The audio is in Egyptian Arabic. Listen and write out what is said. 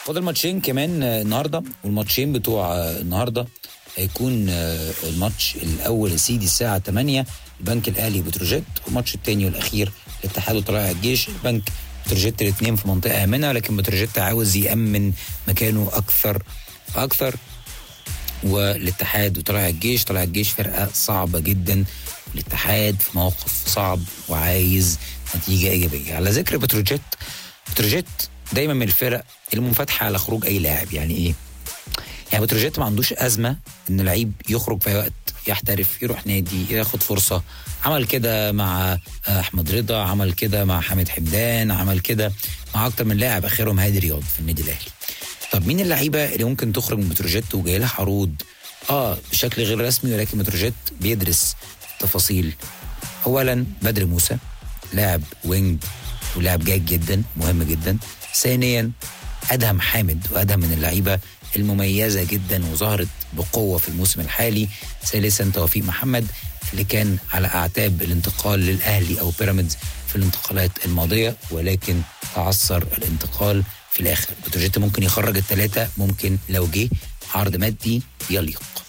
فاضل ماتشين كمان آه، النهارده والماتشين بتوع آه، النهارده هيكون آه، الماتش الاول يا سيدي الساعه 8 البنك الاهلي وبتروجيت والماتش الثاني والاخير الاتحاد وطلائع الجيش البنك بتروجيت الاثنين في منطقه امنه لكن بتروجيت عاوز يامن مكانه اكثر فاكثر والاتحاد وطلائع الجيش طلائع الجيش فرقه صعبه جدا الاتحاد في موقف صعب وعايز نتيجه ايجابيه على ذكر بتروجيت بتروجيت دايما من الفرق المنفتحه على خروج اي لاعب يعني ايه يعني بتروجيت ما عندوش ازمه ان لعيب يخرج في أي وقت يحترف يروح نادي ياخد فرصه عمل كده مع احمد رضا عمل كده مع حامد حمدان عمل كده مع اكتر من لاعب اخرهم هادي رياض في النادي الاهلي طب مين اللعيبه اللي ممكن تخرج من بتروجيت وجاي لها عروض اه بشكل غير رسمي ولكن بتروجيت بيدرس تفاصيل اولا بدر موسى لاعب وينج ولاعب جيد جدا مهم جدا ثانيا ادهم حامد وادهم من اللعيبه المميزه جدا وظهرت بقوه في الموسم الحالي ثالثا توفيق محمد اللي كان على اعتاب الانتقال للاهلي او بيراميدز في الانتقالات الماضيه ولكن تعثر الانتقال في الاخر بتروجيت ممكن يخرج الثلاثه ممكن لو جه عرض مادي يليق